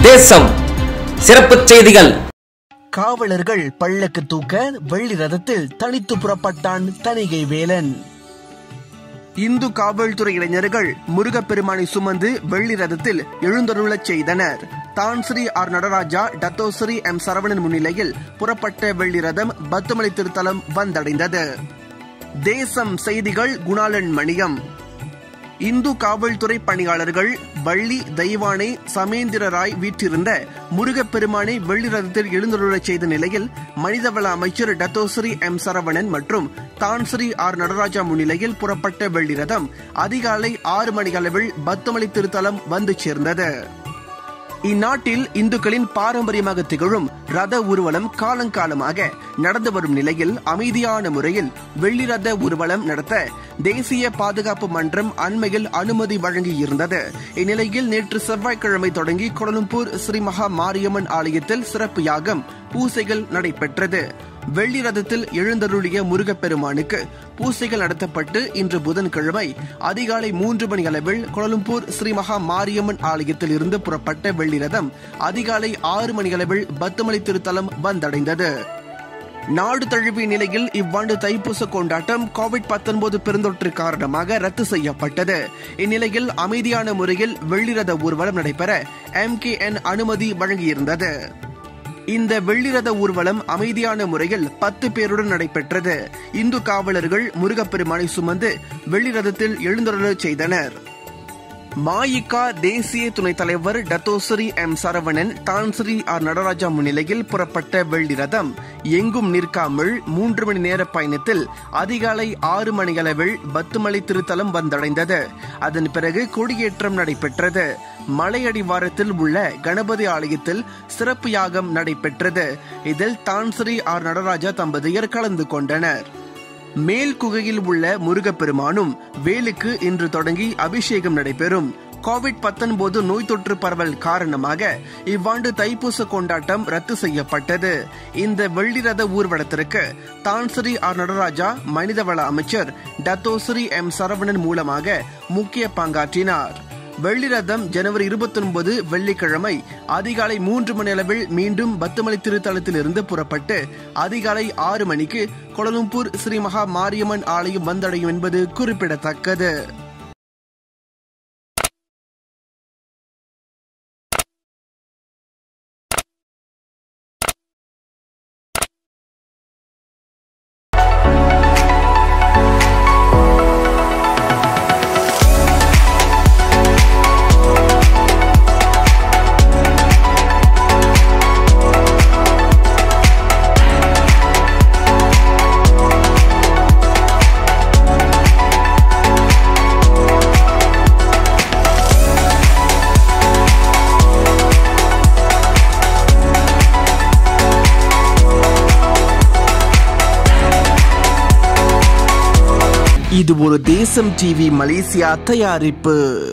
தேசம் சிறப்புச் செய்திகள் காவலர்கள் பள்ளக்கு தூக்க வெள்ளி ரதத்தில் தனித்து புறப்பட்டான் தணிகை வேலன் இந்து காவல்துறை இளைஞர்கள் முருகப்பெருமானை சுமந்து வெள்ளி ரதத்தில் எழுந்தருளச் செய்தனர் Tan Sri R Nadarajah Dato' Sri M Saravanan முன்னிலையில் புறப்பட்ட வெள்ளி ரதம் பத்துமலை திருத்தலம் வந்தடைந்தது தேசம் செய்திகள் குணாளன் மணியம் இந்து காவல்துறை பணியாளர்கள் வள்ளி தெய்வானை சமேந்திரராய் வீற்றிருந்த முருகப்பெருமானை வெள்ளி ரதத்தில் எழுந்தருளச் செய்த நிலையில் மனிதவள அமைச்சர் டத்தோஸ்ரீ எம் சரவணன் மற்றும் தான்ஸ்ரீ ஆர் நடராஜா முன்னிலையில் புறப்பட்ட வெள்ளி ரதம் அதிகாலை ஆறு மணி அளவில் பத்துமலை திருத்தலம் வந்து சேர்ந்தது இந்நாட்டில் இந்துக்களின் பாரம்பரியமாக திகழும் ரத ஊர்வலம் காலங்காலமாக நடந்து வரும் நிலையில் அமைதியான முறையில் வெள்ளி ரத ஊர்வலம் நடத்த தேசிய பாதுகாப்பு மன்றம் அண்மையில் அனுமதி வழங்கியிருந்தது இந்நிலையில் நேற்று செவ்வாய்க்கிழமை தொடங்கி கோலம்பூர் ஸ்ரீ மகா மாரியம்மன் ஆலயத்தில் சிறப்பு யாகம் பூசைகள் நடைபெற்றது வெள்ளி ரதத்தில் எழுந்தருளிய முருகப்பெருமானுக்கு பூசைகள் நடத்தப்பட்டு இன்று புதன்கிழமை அதிகாலை மூன்று மணி அளவில் கோலம்பூர் ஸ்ரீ மகா மாரியம்மன் ஆலயத்தில் இருந்து புறப்பட்ட வெள்ளி ரதம் அதிகாலை ஆறு மணி அளவில் பத்துமலை திருத்தலம் வந்தடைந்தது நாடு தழுவிய நிலையில் இவ்வாண்டு தைப்பூச கொண்டாட்டம் கோவிட் 19 பெருந்தொற்று காரணமாக ரத்து செய்யப்பட்டது இந்நிலையில் அமைதியான முறையில் வெள்ளிரத ஊர்வலம் நடைபெற எம்கேஎன் அனுமதி வழங்கியிருந்தது இந்த வெள்ளிரத ஊர்வலம் அமைதியான முறையில் பத்து பேருடன் நடைபெற்றது இந்து காவலர்கள் முருகப்பெருமானை சுமந்து வெள்ளிரதத்தில் எழுந்தருளச் செய்தனர் மாயிகா தேசிய துணைத் தலைவர் Dato' Sri M Saravanan Tan Sri R Nadarajah முன்னிலையில் புறப்பட்ட வெள்ளி ரதம் எங்கும் நிற்காமல் மூன்று மணி நேர பயணத்தில் அதிகாலை ஆறு மணியளவில் பத்துமலை திருத்தலம் வந்தடைந்தது அதன் பிறகு கொடியேற்றம் நடைபெற்றது மலையடிவாரத்தில் உள்ள கணபதி ஆலயத்தில் சிறப்பு யாகம் நடைபெற்றது இதில் தான்ஸ்ரீ ஆர் நடராஜா தம்பதியர் கலந்து கொண்டனர் மேல் குகையில் உள்ள முருகப்பெருமானும் வேலுக்கு இன்று தொடங்கி அபிஷேகம் நடைபெறும் கோவிட் 19 நோய் தொற்று பரவல் காரணமாக இவ்வாண்டு தைப்பூச கொண்டாட்டம் ரத்து செய்யப்பட்டது இந்த வெள்ளி ரத ஊர்வலத்திற்கு தான்ஸ்ரீ ஆர் நடராஜா மனிதவள அமைச்சர் டத்தோஸ்ரீ எம் சரவணன் மூலமாக முக்கிய பங்காற்றினார் வெள்ளி ரதம் ஜனவரி இருபத்தி ஒன்பது வெள்ளிக்கிழமை அதிகாலை மூன்று மணி அளவில் மீண்டும் பத்துமலை திருத்தலத்தில் இருந்து புறப்பட்டு அதிகாலை ஆறு மணிக்கு கோலம்பூர் ஸ்ரீ மகா மாரியம்மன் ஆலயம் வந்தடையும் என்பது குறிப்பிடத்தக்கது இது ஒரு தேசம் டிவி மலேசியா தயாரிப்பு